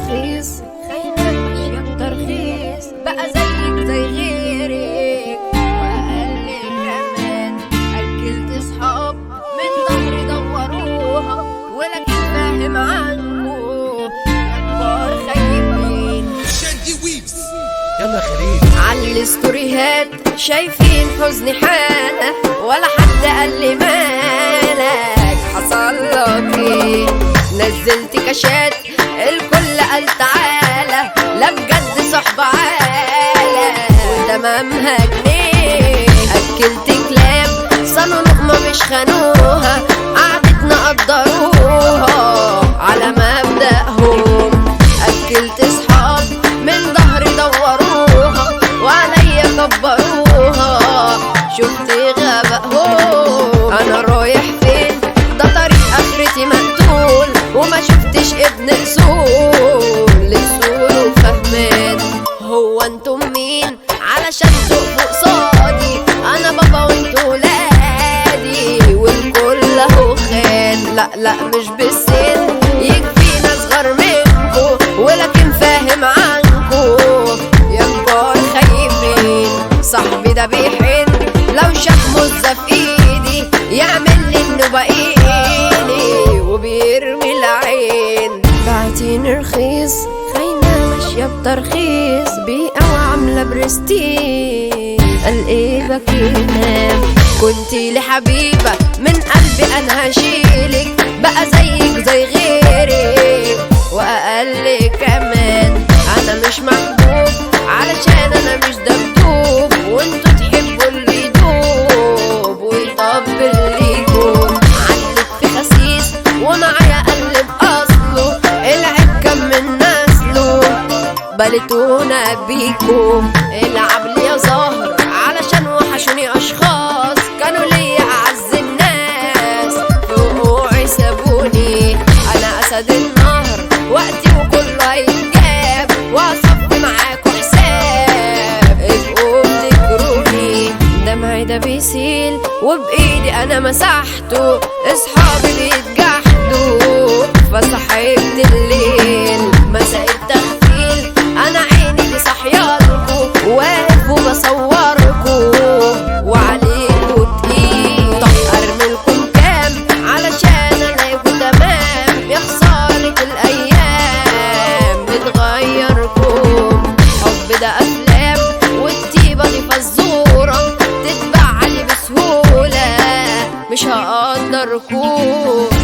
رخيص خلينا ماشية بترخيص بقى زيك زي غيرك وأقل كمان أكلت صحاب من ظهري دوروها ولكن فاهم عنكو أكبر خايبين شادي ويفز يلا خليل على الستوريهات شايفين حزني حالة ولا حد قال لي مالك حصل لك ايه نزلت كاشات الكل قال تعالى لا بجد صحبة عالة وتمامها جنيه اكلت كلاب صنوا لقمة مش خانوها قعدتنا قدروها على مبدأهم اكلت صحاب من ظهري دوروها وعليا كبروها شفت غبائهم انا رايح فين ده طريق اخرتي مقتول وما شفتش ابن اصول اصول وفهمان هو انتم مين علشان تقفوا قصادي انا بابا وانتوا ولادي والكل اهو خان لا لا مش بالسن يكفينا اصغر منكو ولكن فاهم عنكو يا كبار خايفين صاحبي ده بيحن لو شاف مزة في ايدي يعمل لي انه بقيني وبيرمي العين بعتين رخيص خاينة ماشية بترخيص بيئة وعاملة برستيج قال ايه بكينا كنتي لحبيبة من قلبي انا هشيلك بقى زيك زي غيرك واقل كمان انا مش محبوب علشان انا مش دبدوب وانتوا تحبوا اللي يدوب ويطبل ليكم عندك في خسيس ومعايا قلب اصله العيب كان من نسله بلتونا بيكم العب لي يا زهر علشان وحشوني اشخاص كانوا ليا اعز الناس في وقوعي سابوني انا اسد النهر وقتي وكله هيتجاب واصفي معاكوا حساب ابقوا بتكرهوني دمعي ده بيسيل وبايدي انا مسحته اصحابي بيتجحدوا فصحيت الليل مساء التغفيل انا عيني دي صحيالكوا واقف وبصوركوا وعليكوا تقيل طب ارملكم كام علشان الاقيكوا تمام يا خسارة الايام بتغيركم حب ده افلام والطيبة دي فزورة تتبع لي بسهولة مش هقدركم